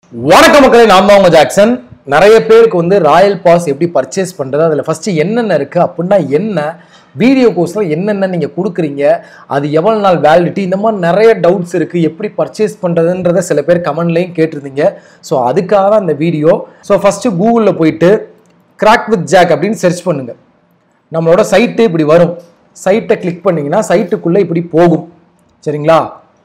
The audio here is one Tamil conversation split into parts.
வணக்கம் மக்களே நான் தான் உங்க ஜாக்சன் நிறைய பேருக்கு வந்து ராயல் பாஸ் எப்படி பர்ச்சேஸ் பண்றது அதுல ஃபர்ஸ்ட் என்னென்ன இருக்கு அப்படின்னா என்ன வீடியோ கோர்ஸ்ல என்னென்ன நீங்க கொடுக்குறீங்க அது எவ்வளவு நாள் வேலிடிட்டி இந்த மாதிரி நிறைய டவுட்ஸ் இருக்கு எப்படி பர்ச்சேஸ் பண்றதுன்றத சில பேர் கமெண்ட்லையும் கேட்டிருந்தீங்க ஸோ அதுக்காக தான் இந்த வீடியோ ஸோ ஃபர்ஸ்ட் கூகுளில் போயிட்டு கிராக் வித் ஜாக் அப்படின்னு சர்ச் பண்ணுங்க நம்மளோட சைட்டு இப்படி வரும் சைட்டை கிளிக் பண்ணீங்கன்னா சைட்டுக்குள்ள இப்படி போகும் சரிங்களா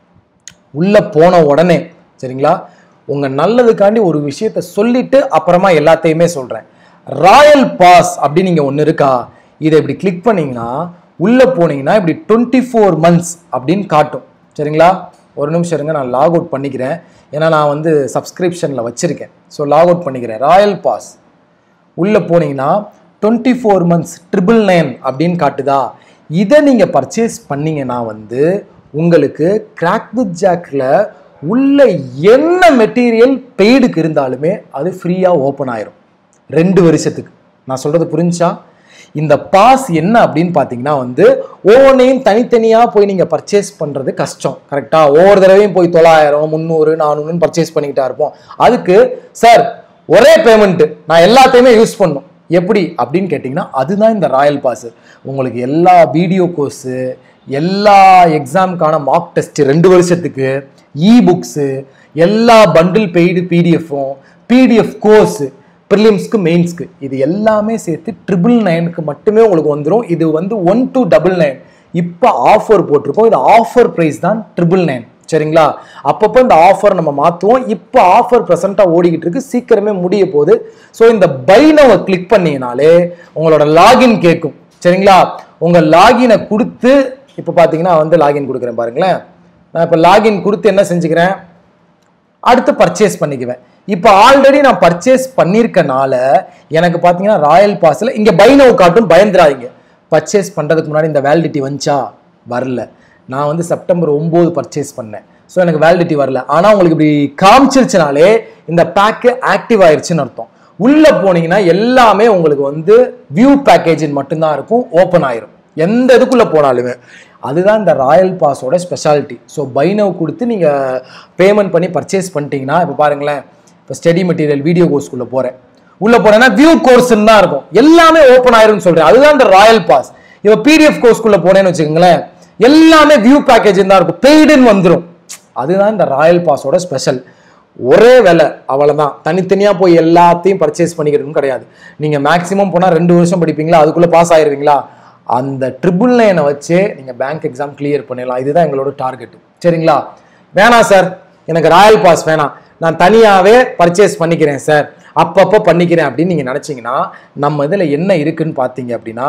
உள்ள போன உடனே சரிங்களா உங்க நல்லதுக்காண்டி ஒரு விஷயத்த சொல்லிட்டு அப்புறமா எல்லாத்தையுமே சொல்றேன் ராயல் பாஸ் அப்படின்னு நீங்க ஒன்று இருக்கா இதை இப்படி கிளிக் பண்ணீங்கன்னா உள்ள போனீங்கன்னா இப்படி டுவெண்ட்டி ஃபோர் மந்த்ஸ் அப்படின்னு காட்டும் சரிங்களா ஒரு நிமிஷம் இருங்க நான் லாக் அவுட் பண்ணிக்கிறேன் ஏன்னா நான் வந்து சப்ஸ்கிரிப்ஷனில் வச்சிருக்கேன் ஸோ லாக் அவுட் பண்ணிக்கிறேன் ராயல் பாஸ் உள்ளே போனீங்கன்னா twenty four months triple nine அப்படின்னு காட்டுதா இதை நீங்கள் பர்ச்சேஸ் பண்ணீங்கன்னா வந்து உங்களுக்கு கிராக் வித் ஜாக்கில் உள்ள என்ன மெட்டீரியல் பெய்டுக்கு இருந்தாலுமே அது ஃப்ரீயாக ஓப்பன் ஆயிரும் ரெண்டு வருஷத்துக்கு நான் சொல்கிறது புரிஞ்சா இந்த பாஸ் என்ன அப்படின்னு பார்த்தீங்கன்னா வந்து ஒவ்வொன்றையும் தனித்தனியாக போய் நீங்கள் பர்ச்சேஸ் பண்ணுறது கஷ்டம் கரெக்டாக ஒவ்வொரு தடவையும் போய் தொள்ளாயிரம் முந்நூறு நானூறுன்னு பர்ச்சேஸ் பண்ணிக்கிட்டா இருப்போம் அதுக்கு சார் ஒரே பேமெண்ட் நான் எல்லாத்தையுமே யூஸ் பண்ணும் எப்படி அப்படின்னு கேட்டிங்கன்னா அதுதான் இந்த ராயல் பாஸ் உங்களுக்கு எல்லா வீடியோ கோர்ஸு எல்லா எக்ஸாமுக்கான மார்க் டெஸ்ட் ரெண்டு வருஷத்துக்கு இ புக்ஸு எல்லா பண்டில் பெய்டு பிடிஎஃப்பும் பிடிஎஃப் கோர்ஸு ப்ரிலிம்ஸ்க்கு மெயின்ஸ்க்கு இது எல்லாமே சேர்த்து ட்ரிபிள் நைனுக்கு மட்டுமே உங்களுக்கு வந்துடும் இது வந்து ஒன் டு டபுள் நைன் இப்போ ஆஃபர் போட்டிருக்கோம் இது ஆஃபர் ப்ரைஸ் தான் ட்ரிபிள் நைன் சரிங்களா அப்பப்போ இந்த ஆஃபர் நம்ம மாற்றுவோம் இப்போ ஆஃபர் ப்ரெசென்ட்டாக ஓடிக்கிட்டு இருக்கு சீக்கிரமே முடிய போகுது ஸோ இந்த பைனவை கிளிக் பண்ணீங்கனாலே உங்களோட லாகின் கேட்கும் சரிங்களா உங்கள் லாகினை கொடுத்து இப்போ பார்த்தீங்கன்னா வந்து லாகின் கொடுக்குறேன் பாருங்களேன் நான் இப்போ லாகின் கொடுத்து என்ன செஞ்சுக்கிறேன் அடுத்து பர்ச்சேஸ் பண்ணிக்குவேன் இப்போ ஆல்ரெடி நான் பர்ச்சேஸ் பண்ணியிருக்கனால எனக்கு பார்த்தீங்கன்னா ராயல் பாஸில் இங்கே பைனவு காட்டும் பயந்துராதீங்க பர்ச்சேஸ் பண்ணுறதுக்கு முன்னாடி இந்த வேலிடிட்டி வந்துச்சா வரல நான் வந்து செப்டம்பர் ஒம்பது பர்ச்சேஸ் பண்ணேன் ஸோ எனக்கு வேலிடிட்டி வரல ஆனால் உங்களுக்கு இப்படி காமிச்சிருச்சுனாலே இந்த பேக்கு ஆக்டிவ் ஆயிருச்சுன்னு அர்த்தம் உள்ளே போனீங்கன்னா எல்லாமே உங்களுக்கு வந்து வியூ பேக்கேஜின் மட்டும்தான் இருக்கும் ஓப்பன் ஆயிரும் எந்த இதுக்குள்ளே போனாலுமே அதுதான் இந்த ராயல் பாஸோட ஸ்பெஷாலிட்டி ஸோ பைனவ் கொடுத்து நீங்கள் பேமெண்ட் பண்ணி பர்ச்சேஸ் பண்ணிட்டீங்கன்னா இப்போ பாருங்களேன் இப்போ ஸ்டடி மெட்டீரியல் வீடியோ கோர்ஸ்க்குள்ளே போகிறேன் உள்ளே போனேன்னா வியூ கோர்ஸ்ன்னு தான் இருக்கும் எல்லாமே ஓப்பன் ஆயிரும்னு சொல்கிறேன் அதுதான் இந்த ராயல் பாஸ் இப்போ பிடிஎஃப் கோர்ஸ்க்குள்ளே போனேன்னு வச்சுக்கோங்களேன் எல்லாமே வியூ பேக்கேஜ் தான் இருக்கும் பெய்டுன்னு வந்துடும் அதுதான் இந்த ராயல் பாஸோட ஸ்பெஷல் ஒரே விலை அவ்வளோதான் தனித்தனியாக போய் எல்லாத்தையும் பர்ச்சேஸ் பண்ணிக்கிறதுன்னு கிடையாது நீங்கள் மேக்ஸிமம் போனால் ரெண்டு வருஷம் படிப்பீங்களா அதுக்குள்ளே பாஸ் ஆயிருவீங்களா அந்த ட்ரிபிள் நைனை வச்சே நீங்கள் பேங்க் எக்ஸாம் கிளியர் பண்ணிடலாம் இதுதான் எங்களோட டார்கெட் சரிங்களா வேணாம் சார் எனக்கு ராயல் பாஸ் வேணாம் நான் தனியாகவே பர்ச்சேஸ் பண்ணிக்கிறேன் சார் அப்பப்போ பண்ணிக்கிறேன் அப்படின்னு நீங்கள் நினச்சிங்கன்னா நம்ம இதில் என்ன இருக்குன்னு பார்த்தீங்க அப்படின்னா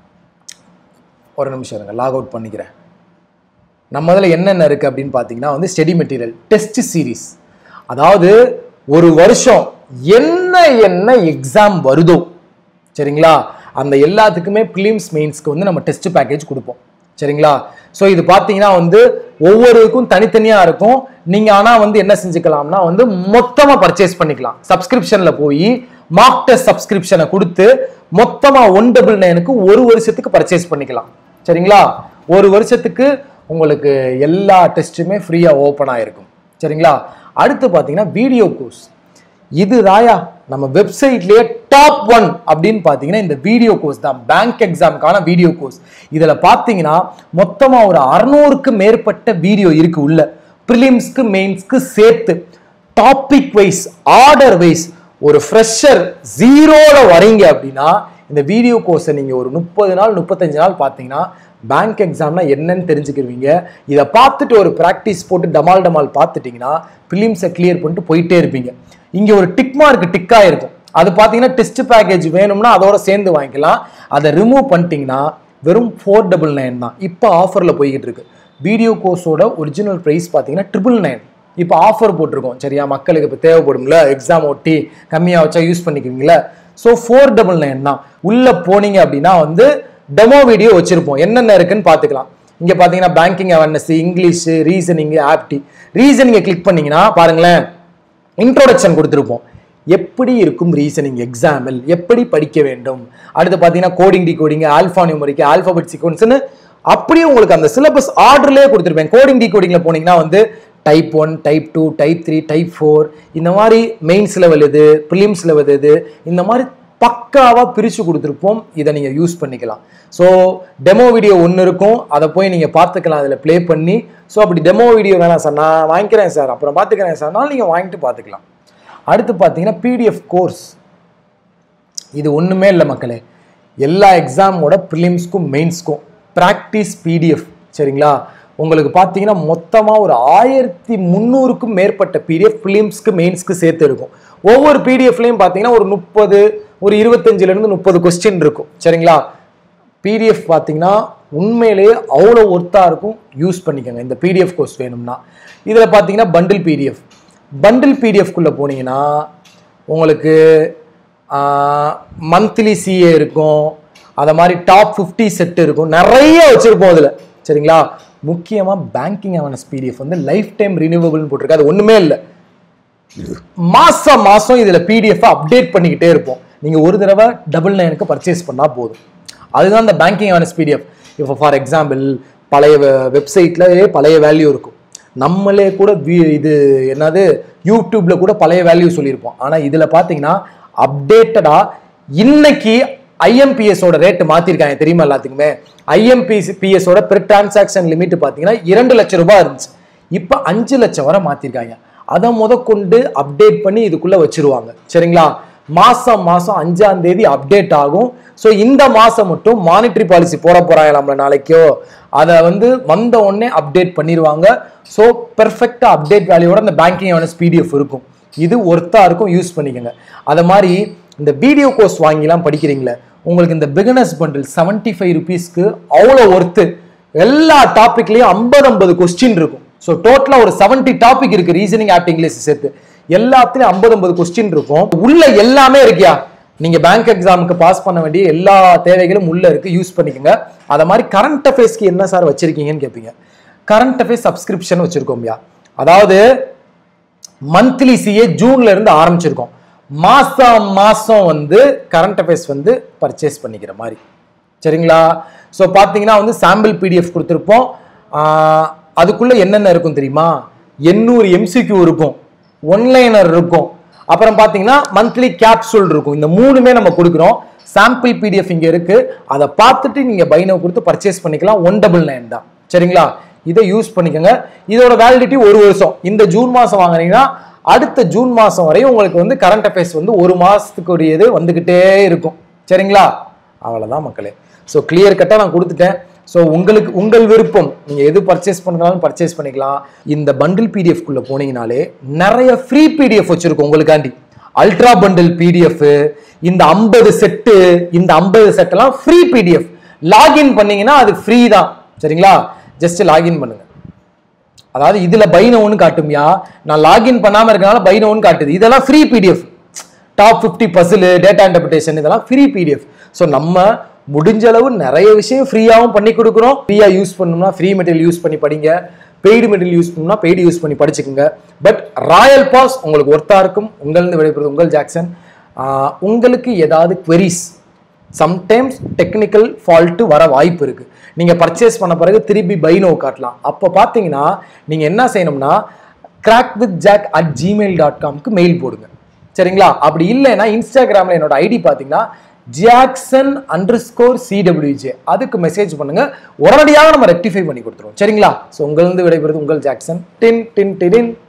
ஒரு நிமிஷம் இருங்க லாக் அவுட் பண்ணிக்கிறேன் நம்ம இதில் என்னென்ன இருக்குது அப்படின்னு பார்த்தீங்கன்னா வந்து ஸ்டடி மெட்டீரியல் டெஸ்ட் சீரீஸ் அதாவது ஒரு வருஷம் என்ன என்ன எக்ஸாம் வருதோ சரிங்களா அந்த எல்லாத்துக்குமே ப்ரிலிம்ஸ் மெயின்ஸ்க்கு வந்து நம்ம டெஸ்ட் பேக்கேஜ் கொடுப்போம் சரிங்களா ஸோ இது பார்த்தீங்கன்னா வந்து ஒவ்வொருக்கும் தனித்தனியாக இருக்கும் நீங்கள் ஆனால் வந்து என்ன செஞ்சுக்கலாம்னா வந்து மொத்தமாக பர்ச்சேஸ் பண்ணிக்கலாம் சப்ஸ்கிரிப்ஷனில் போய் மார்க் டெஸ்ட் சப்ஸ்கிரிப்ஷனை கொடுத்து மொத்தமாக ஒன் டபுள் நைனுக்கு ஒரு வருஷத்துக்கு பர்ச்சேஸ் பண்ணிக்கலாம் சரிங்களா ஒரு வருஷத்துக்கு உங்களுக்கு எல்லா டெஸ்ட்டுமே ஃப்ரீயாக ஓப்பன் ஆகிருக்கும் சரிங்களா அடுத்து பார்த்தீங்கன்னா வீடியோ கோர்ஸ் இது ராயா நம்ம வெப்சைட்லயே டாப் ஒன் அப்படின்னு பார்த்தீங்கன்னா இந்த வீடியோ கோர்ஸ் தான் பேங்க் எக்ஸாமுக்கான வீடியோ கோர்ஸ் இதில் பார்த்தீங்கன்னா மொத்தமாக ஒரு அறநூறுக்கு மேற்பட்ட வீடியோ இருக்கு உள்ள ப்ரிலிம்ஸ்க்கு மெயின்ஸ்க்கு சேர்த்து டாபிக் வைஸ் ஆர்டர் வைஸ் ஒரு ஃப்ரெஷர் ஜீரோல வரீங்க அப்படின்னா இந்த வீடியோ கோர்ஸை நீங்கள் ஒரு முப்பது நாள் முப்பத்தஞ்சு நாள் பார்த்தீங்கன்னா பேங்க் எக்ஸாம்னா என்னன்னு தெரிஞ்சுக்கிருவீங்க இதை பார்த்துட்டு ஒரு ப்ராக்டிஸ் போட்டு டமால் டமால் பார்த்துட்டிங்கன்னா ஃபிலிம்ஸை கிளியர் பண்ணிட்டு போயிட்டே இருப்பீங்க இங்கே ஒரு டிக் மார்க் டிக்காக இருக்கும் அது பார்த்தீங்கன்னா டெஸ்ட் பேக்கேஜ் வேணும்னா அதோட சேர்ந்து வாங்கிக்கலாம் அதை ரிமூவ் பண்ணிட்டீங்கன்னா வெறும் ஃபோர் டபுள் நைன் தான் இப்போ ஆஃபரில் போய்கிட்டு இருக்கு வீடியோ கோர்ஸோட ஒரிஜினல் ப்ரைஸ் பார்த்தீங்கன்னா ட்ரிபிள் நைன் இப்போ ஆஃபர் போட்டிருக்கோம் சரியா மக்களுக்கு இப்போ தேவைப்படும்ல எக்ஸாம் ஒட்டி கம்மியாக வச்சா யூஸ் பண்ணிக்குவீங்களா ஸோ ஃபோர் டபுள் நைன் தான் உள்ளே போனீங்க அப்படின்னா வந்து டெமோ வீடியோ வச்சுருப்போம் என்னென்ன இருக்குன்னு பார்த்துக்கலாம் இங்கே பார்த்தீங்கன்னா banking awareness English reasoning apti ரீசனிங்கை கிளிக் பண்ணீங்கன்னா பாருங்களேன் இன்ட்ரோடக்ஷன் கொடுத்துருப்போம் எப்படி இருக்கும் ரீசனிங் எக்ஸாம்பிள் எப்படி படிக்க வேண்டும் அடுத்து பார்த்தீங்கன்னா coding decoding alpha numeric alphabet சீக்வன்ஸ்னு அப்படியே உங்களுக்கு அந்த சிலபஸ் ஆர்டர்லேயே கொடுத்துருப்பேன் கோடிங் டி கோடிங்ல போனீங்கன்னா வந்து type one type two type three type four இந்த மாதிரி மெயின்ஸ் லெவல் எது ப்ரிலிம்ஸ் லெவல் எது இந்த மாதிரி பக்காவாக பிரித்து கொடுத்துருப்போம் இதை நீங்கள் யூஸ் பண்ணிக்கலாம் ஸோ டெமோ வீடியோ ஒன்று இருக்கும் அதை போய் நீங்கள் பார்த்துக்கலாம் அதில் ப்ளே பண்ணி ஸோ அப்படி டெமோ வீடியோ வேணாம் சார் நான் வாங்கிக்கிறேன் சார் அப்புறம் பார்த்துக்கிறேன் சார்னாலும் நீங்கள் வாங்கிட்டு பார்த்துக்கலாம் அடுத்து பார்த்தீங்கன்னா பிடிஎஃப் கோர்ஸ் இது ஒன்றுமே இல்லை மக்களே எல்லா எக்ஸாமோட ப்ரிலிம்ஸ்க்கும் மெயின்ஸ்க்கும் ப்ராக்டிஸ் பிடிஎஃப் சரிங்களா உங்களுக்கு பார்த்தீங்கன்னா மொத்தமாக ஒரு ஆயிரத்தி முந்நூறுக்கும் மேற்பட்ட பிடிஎஃப் ப்ரிலிம்ஸ்க்கு மெயின்ஸ்க்கு சேர்த்து இருக்கும் ஒவ்வொரு பிடிஎஃப்லையும் பார்த்தீங்கன்னா ஒரு முப்பது ஒரு இருபத்தஞ்சிலேருந்து முப்பது கொஸ்டின் இருக்கும் சரிங்களா பிடிஎஃப் பார்த்தீங்கன்னா உண்மையிலேயே அவ்வளோ ஒர்த்தாக இருக்கும் யூஸ் பண்ணிக்கோங்க இந்த பிடிஎஃப் கோர்ஸ் வேணும்னா இதில் பார்த்தீங்கன்னா பண்டில் பிடிஎஃப் பண்டில் பிடிஎஃப்குள்ளே போனீங்கன்னா உங்களுக்கு மந்த்லி சிஏ இருக்கும் அதை மாதிரி டாப் ஃபிஃப்டி செட் இருக்கும் நிறைய வச்சுருப்போம் அதில் சரிங்களா முக்கியமாக பேங்கிங் அவேர்னஸ் பிடிஎஃப் வந்து லைஃப் டைம் ரினியூவபிள்னு போட்டிருக்கு அது ஒன்றுமே இல்லை மாசம் மாசம் இதுல பிடிஎஃப் அப்டேட் பண்ணிக்கிட்டே இருப்போம் நீங்க ஒரு தடவை டபுள் நைனுக்கு பர்ச்சேஸ் பண்ணா போதும் அதுதான் இந்த பேங்கிங் அவேர்னஸ் பிடிஎஃப் இப்போ ஃபார் எக்ஸாம்பிள் பழைய வெப்சைட்ல பழைய வேல்யூ இருக்கும் நம்மளே கூட வி- இது என்னது யூடியூப்ல கூட பழைய வேல்யூ சொல்லியிருப்போம் ஆனா இதுல பாத்தீங்கன்னா அப்டேட்டடா இன்னைக்கு ஐஎம்பிஎஸோட ரேட் மாத்திருக்காங்க தெரியுமா எல்லாத்துக்குமே ஐஎம்பிஎஸ் பிஎஸோட பெர் டிரான்சாக்ஷன் லிமிட் பாத்தீங்கன்னா இரண்டு லட்சம் ரூபாய் இருந்துச்சு இப்போ அஞ்சு லட்சம் வரை மாத்திருக்காங்க அதை முத கொண்டு அப்டேட் பண்ணி இதுக்குள்ள வச்சிருவாங்க சரிங்களா மாசம் மாசம் அஞ்சாம் தேதி அப்டேட் ஆகும் ஸோ இந்த மாசம் மட்டும் மானிட்டரி பாலிசி போட போறாங்க நம்மள நாளைக்கோ அதை வந்து வந்த உடனே அப்டேட் பண்ணிடுவாங்க ஸோ பெர்ஃபெக்டா அப்டேட் வேல்யூவோட அந்த பேங்கிங் அவேர்னஸ் பிடிஎஃப் இருக்கும் இது ஒர்த்தா இருக்கும் யூஸ் பண்ணிக்கோங்க அதை மாதிரி இந்த வீடியோ கோர்ஸ் வாங்கிலாம் படிக்கிறீங்களே உங்களுக்கு இந்த பிகினர்ஸ் பண்டில் செவன்ட்டி ஃபைவ் ருபீஸ்க்கு அவ்வளோ ஒர்த்து எல்லா டாபிக்லயும் ஐம்பது ஐம்பது கொஸ்டின் இருக்கும் ஸோ டோட்டலாக ஒரு 70 டாபிக் இருக்கு ரீசனிங் ஆப்ட் இங்கிலீஷ் சேர்த்து எல்லாத்துலயும் ஐம்பது ஐம்பது கொஸ்டின் இருக்கும் உள்ள எல்லாமே இருக்கியா நீங்க பேங்க் எக்ஸாமுக்கு பாஸ் பண்ண வேண்டிய எல்லா தேவைகளும் உள்ள இருக்கு யூஸ் பண்ணிக்கோங்க அதை மாதிரி கரண்ட் அஃபேர்ஸ்க்கு என்ன சார் வச்சிருக்கீங்கன்னு கேட்பீங்க கரண்ட் அஃபேர்ஸ் சப்ஸ்கிரிப்ஷன் வச்சிருக்கோம்யா அதாவது மந்த்லி சிஏ ஜூன்ல இருந்து ஆரம்பிச்சிருக்கோம் மாசம் மாசம் வந்து கரண்ட் அஃபேர்ஸ் வந்து பர்ச்சேஸ் பண்ணிக்கிற மாதிரி சரிங்களா ஸோ பார்த்தீங்கன்னா வந்து சாம்பிள் பிடிஎஃப் கொடுத்துருப்போம் ஆஹ் அதுக்குள்ள என்னென்ன இருக்கும் தெரியுமா எண்ணூறு எம்சிக்யூ இருக்கும் ஒன்லைனர் இருக்கும் அப்புறம் பார்த்தீங்கன்னா மந்த்லி கேப்சூல் இருக்கும் இந்த மூணுமே நம்ம கொடுக்குறோம் சாம்பிள் பிடிஎஃப் இங்கே இருக்கு அதை பார்த்துட்டு நீங்கள் பைனோ கொடுத்து பர்ச்சேஸ் பண்ணிக்கலாம் ஒன் டபுள் நைன் தான் சரிங்களா இதை யூஸ் பண்ணிக்கோங்க இதோட வேலிடிட்டி ஒரு வருஷம் இந்த ஜூன் மாதம் வாங்குனீங்கன்னா அடுத்த ஜூன் மாதம் வரையும் உங்களுக்கு வந்து கரண்ட் அஃபேர்ஸ் வந்து ஒரு மாதத்துக்குரியது வந்துக்கிட்டே இருக்கும் சரிங்களா அவ்வளோதான் மக்களே ஸோ கிளியர் கட்டாக நான் கொடுத்துட்டேன் ஸோ உங்களுக்கு உங்கள் விருப்பம் நீங்கள் எது பர்ச்சேஸ் பண்ணுறாலும் பர்ச்சேஸ் பண்ணிக்கலாம் இந்த பண்டில் பிடிஎஃப் குள்ள போனீங்கனாலே நிறைய ஃப்ரீ பிடிஎஃப் வச்சிருக்கோம் உங்களுக்காண்டி அல்ட்ரா பண்டில் பிடிஎஃப் இந்த ஐம்பது செட்டு இந்த ஐம்பது செட்டெல்லாம் ஃப்ரீ பிடிஎஃப் லாகின் பண்ணீங்கன்னா அது ஃப்ரீ தான் சரிங்களா ஜஸ்ட் லாகின் பண்ணுங்க அதாவது இதுல பைனோன்னு காட்டும்யா நான் லாகின் பண்ணாம இருக்கனால பைனோன்னு காட்டுது இதெல்லாம் free PDF top fifty puzzle data interpretation இதெல்லாம் ஃப்ரீ பிடிஎஃப் ஸோ நம்ம முடிஞ்ச அளவு நிறைய விஷயம் ஃப்ரீயாகவும் பண்ணி கொடுக்குறோம் ஃப்ரீயா யூஸ் பண்ணணும்னா ஃப்ரீ மெட்டீரியல் யூஸ் பண்ணி படிங்க பெய்டு மெட்டீரியல் யூஸ் பண்ணணும்னா பெய்டு யூஸ் பண்ணி படிச்சுக்கோங்க பட் ராயல் பாஸ் உங்களுக்கு ஒர்த்தா இருக்கும் உங்களிருந்து விடைபெறுவது உங்கள் ஜாக்சன் ஆஹ் உங்களுக்கு ஏதாவது queries சம்டைம்ஸ் டெக்னிக்கல் ஃபால்ட்டு வர வாய்ப்பு இருக்கு நீங்க பர்ச்சேஸ் பண்ண பிறகு திருப்பி பைனோ காட்டலாம் அப்போ பார்த்தீங்கன்னா நீங்க என்ன செய்யணும்னா crack with Jack at Gmail dot காம்க்கு மெயில் போடுங்க சரிங்களா அப்படி இல்லைன்னா இன்ஸ்டாகிராமில் என்னோட ஐடி பார்த்தீங்கன்னா ஜாக்சன் அண்டர் ஸ்கோர் சிடபிள்யூஜே அதுக்கு மெசேஜ் பண்ணுங்க உடனடியாக நம்ம ரெக்டிஃபை பண்ணி கொடுத்துருவோம் சரிங்களா ஸோ உங்களிருந்து விடைபெறுவது உங்கள் ஜாக்சன் டின் டின் டின்